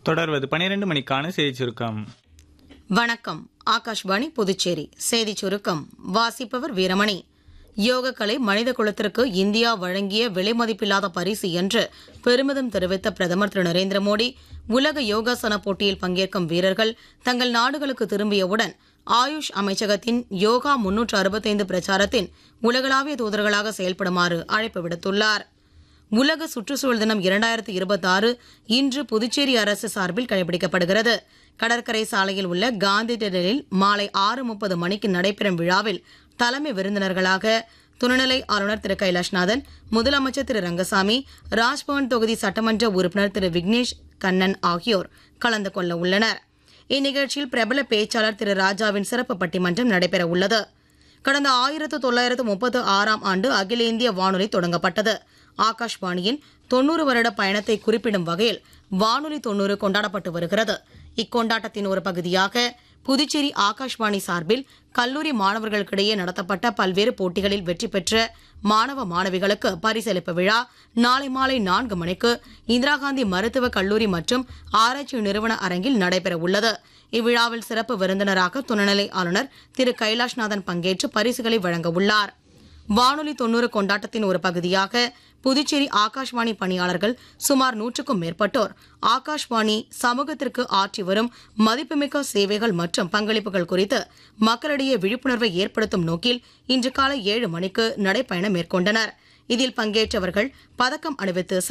தொடர்வது பனிரெண்டு மணிக்கான செய்திச் சுருக்கம் வணக்கம் ஆகாஷ்வாணி புதுச்சேரி செய்திச் சுருக்கம் வாசிப்பவர் வீரமணி யோகக்கலை மனித குலத்திற்கு இந்தியா வழங்கிய விலைமதிப்பில்லாத பரிசு என்று பெருமிதம் தெரிவித்த பிரதமர் திரு நரேந்திர மோடி உலக யோகாசன போட்டியில் பங்கேற்கும் வீரர்கள் தங்கள் நாடுகளுக்கு திரும்பியவுடன் ஆயுஷ் அமைச்சகத்தின் யோகா முன்னூற்று அறுபத்தைந்து பிரச்சாரத்தின் உலகளாவிய தூதர்களாக செயல்படுமாறு அழைப்பு விடுத்துள்ளார் உலக சுற்றுச்சூழல் தினம் இரண்டாயிரத்தி இருபத்தாறு இன்று புதுச்சேரி அரசு சார்பில் கடைபிடிக்கப்படுகிறது கடற்கரை சாலையில் உள்ள காந்தி திடலில் மாலை ஆறு முப்பது மணிக்கு நடைபெறும் விழாவில் தலைமை விருந்தினர்களாக துணைநிலை ஆளுநர் திரு கைலாஷ்நாதன் முதலமைச்சர் திரு ரங்கசாமி ராஜ்பவன் தொகுதி சட்டமன்ற உறுப்பினர் திரு விக்னேஷ் கண்ணன் ஆகியோர் கலந்து கொள்ள உள்ளனர் இந்நிகழ்ச்சியில் பிரபல பேச்சாளர் திரு ராஜாவின் சிறப்பு பட்டிமன்றம் நடைபெற உள்ளது கடந்த ஆயிரத்து தொள்ளாயிரத்து முப்பத்து ஆறாம் ஆண்டு அகில இந்திய வானொலி தொடங்கப்பட்டது ஆகாஷ்வாணியின் தொன்னூறு வருட பயணத்தை குறிப்பிடும் வகையில் வானொலி தொன்னூறு கொண்டாடப்பட்டு வருகிறது இக்கொண்டாட்டத்தின் ஒரு பகுதியாக புதுச்சேரி ஆகாஷ்வாணி சார்பில் கல்லூரி மாணவர்களுக்கிடையே நடத்தப்பட்ட பல்வேறு போட்டிகளில் வெற்றி பெற்ற மாணவ மாணவிகளுக்கு பரிசளிப்பு விழா நாளை மாலை நான்கு மணிக்கு இந்திரா காந்தி மருத்துவக் கல்லூரி மற்றும் ஆராய்ச்சி நிறுவன அரங்கில் நடைபெற உள்ளது இவ்விழாவில் சிறப்பு விருந்தினராக துணைநிலை ஆளுநர் திரு கைலாஷ்நாதன் பங்கேற்று பரிசுகளை வழங்க உள்ளார் வானொலி தொன்னூறு கொண்டாட்டத்தின் ஒரு பகுதியாக புதுச்சேரி ஆகாஷ்வாணி பணியாளர்கள் சுமார் நூற்றுக்கும் மேற்பட்டோர் ஆகாஷ்வாணி சமூகத்திற்கு ஆற்றி வரும் மதிப்புமிக்க சேவைகள் மற்றும் பங்களிப்புகள் குறித்து மக்களிடையே விழிப்புணர்வை ஏற்படுத்தும் நோக்கில் இன்று காலை ஏழு மணிக்கு நடைப்பயணம் மேற்கொண்டனர் இதில் பங்கேற்றவர்கள் பதக்கம் அணிவித்து